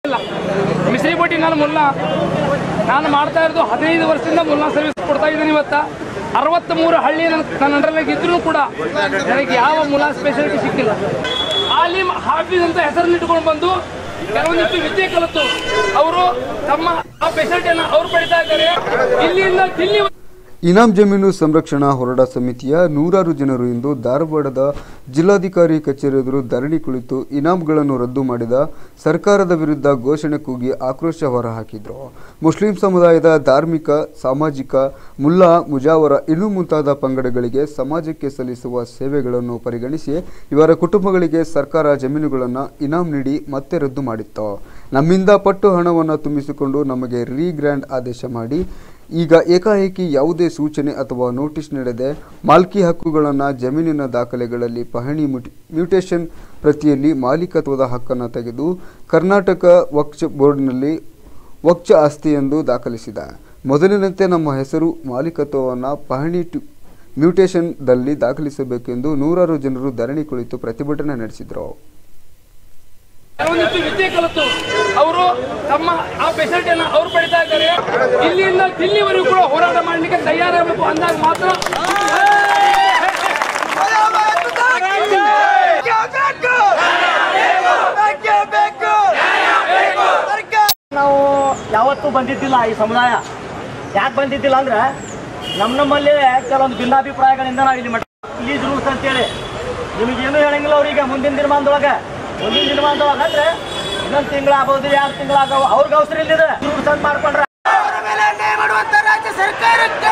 ಇಲ್ಲ ಮಿಸ್ರಿ ಬೋಟಿ ನಾನು ಮುಲ್ಲಾ ನಾನು ಮಾಡ್ತಾ ಇರೋದು ಹದಿನೈದು ವರ್ಷದಿಂದ ಮುಲ್ಲಾ ಸರ್ವಿಸ್ ಕೊಡ್ತಾ ಇದ್ದೀನಿ ಇವತ್ತ ಅರವತ್ತ್ ಮೂರು ಹಳ್ಳಿ ನನ್ನ ನನ್ನ ಅಂಡರ್ನಾಗ ಇದ್ರೂ ಕೂಡ ನನಗೆ ಯಾವ ಮುಲ್ಲಾ ಸ್ಪೆಷಾಲಿಟಿ ಸಿಕ್ಕಿಲ್ಲ ಆಲಿಮ್ ಹಾಫೀಸ್ ಅಂತ ಹೆಸರನ್ನ ಇಟ್ಕೊಂಡು ಬಂದು ಕೆಲವೊಂದಿಷ್ಟು ವಿದ್ಯೆ ಕಲಿತು ಅವರು ತಮ್ಮ ಆ ಫೆಸಿಲಿಟಿಯನ್ನು ಅವ್ರು ಪಡಿತಾ ಇದ್ದಾರೆ ಇಲ್ಲಿಂದ ದಿಲ್ಲಿ ಇನಾಮ್ ಜಮೀನು ಸಂರಕ್ಷಣಾ ಹೋರಾಟ ಸಮಿತಿಯ ನೂರಾರು ಜನರು ಇಂದು ಧಾರವಾಡದ ಜಿಲ್ಲಾಧಿಕಾರಿ ಕಚೇರಿ ಎದುರು ಧರಣಿ ಕುಳಿತು ಇನಾಮ್ಗಳನ್ನು ರದ್ದು ಮಾಡಿದ ಸರ್ಕಾರದ ವಿರುದ್ಧ ಘೋಷಣೆ ಕೂಗಿ ಆಕ್ರೋಶ ಹೊರಹಾಕಿದರು ಮುಸ್ಲಿಂ ಸಮುದಾಯದ ಧಾರ್ಮಿಕ ಸಾಮಾಜಿಕ ಮುಲ್ಲಾ ಮುಜಾವರ ಇನ್ನೂ ಮುಂತಾದ ಪಂಗಡಗಳಿಗೆ ಸಮಾಜಕ್ಕೆ ಸಲ್ಲಿಸುವ ಸೇವೆಗಳನ್ನು ಪರಿಗಣಿಸಿ ಇವರ ಕುಟುಂಬಗಳಿಗೆ ಸರ್ಕಾರ ಜಮೀನುಗಳನ್ನು ಇನಾಮ್ ನೀಡಿ ಮತ್ತೆ ರದ್ದು ಮಾಡಿತ್ತು ನಮ್ಮಿಂದ ಪಟ್ಟು ಹಣವನ್ನು ತುಂಬಿಸಿಕೊಂಡು ನಮಗೆ ರೀಗ್ರ್ಯಾಂಡ್ ಆದೇಶ ಮಾಡಿ ಈಗ ಏಕಾಏಕಿ ಯಾವುದೇ ಸೂಚನೆ ಅಥವಾ ನೋಟಿಸ್ ನೀಡದೆ ಮಾಲ್ಕಿ ಹಕ್ಕುಗಳನ್ನು ಜಮೀನಿನ ದಾಖಲೆಗಳಲ್ಲಿ ಪಹಣಿ ಮುಟಿ ಮ್ಯೂಟೇಷನ್ ಪ್ರತಿಯಲ್ಲಿ ಮಾಲೀಕತ್ವದ ಹಕ್ಕನ್ನು ತೆಗೆದು ಕರ್ನಾಟಕ ವಕ್ಫ್ ಬೋರ್ಡ್ನಲ್ಲಿ ವಕ್ಫ್ ಆಸ್ತಿ ಎಂದು ದಾಖಲಿಸಿದ ಮೊದಲಿನಂತೆ ನಮ್ಮ ಹೆಸರು ಮಾಲೀಕತ್ವವನ್ನು ಪಹಣಿ ಟು ಮ್ಯೂಟೇಷನ್ದಲ್ಲಿ ದಾಖಲಿಸಬೇಕೆಂದು ನೂರಾರು ಜನರು ಧರಣಿ ಕುಳಿತು ಪ್ರತಿಭಟನೆ ನಡೆಸಿದರು ಕೆಲವೊಂದಿಷ್ಟು ವಿದ್ಯೆ ಕಲಿತು ಅವರು ತಮ್ಮ ಆ ಫೆಸಿಲಿಟಿಯನ್ನು ಅವ್ರು ಪಡಿತಾ ಇದ್ದಾರೆ ಇಲ್ಲಿಂದ ದಿಲ್ಲಿವರೆಗೂ ಕೂಡ ಹೋರಾಟ ಮಾಡಲಿಕ್ಕೆ ತಯಾರಾಗಬೇಕು ಅಂದಾಗ ಮಾತ್ರ ನಾವು ಯಾವತ್ತೂ ಬಂದಿದ್ದಿಲ್ಲ ಈ ಸಮುದಾಯ ಯಾಕೆ ಬಂದಿದ್ದಿಲ್ಲ ಅಂದ್ರೆ ನಮ್ಮ ನಮ್ಮಲ್ಲಿ ಕೆಲವೊಂದು ಭಿನ್ನಾಭಿಪ್ರಾಯಗಳಿಂದ ನಾವು ಇಲ್ಲಿ ಮಠ ಲೀಸ್ ರೂಲ್ಸ್ ಅಂತೇಳಿ ನಿಮಗೇನು ಹೇಳಂಗಿಲ್ಲ ಅವ್ರಿಗೆ ಮುಂದಿನ ದಿನಮಾನದೊಳಗೆ ಮುಂದಿನ ದಿನಮಾನದೊಳಗೆ ಅಂದ್ರೆ ಇನ್ನೊಂದು ತಿಂಗಳು ಆಗ್ಬೋದು ಎರಡು ತಿಂಗಳು ಆಗೋ ಅವ್ರಿಗೆ ಅವಸರ ಇಲ್ಲಿದೆ ರೂಲ್ಸ್ ಅಂತ ಮಾಡ್ಕೊಂಡ್ರೆ ಮಾಡುವಂತ ರಾಜ್ಯ ಸರ್ಕಾರಕ್ಕೆ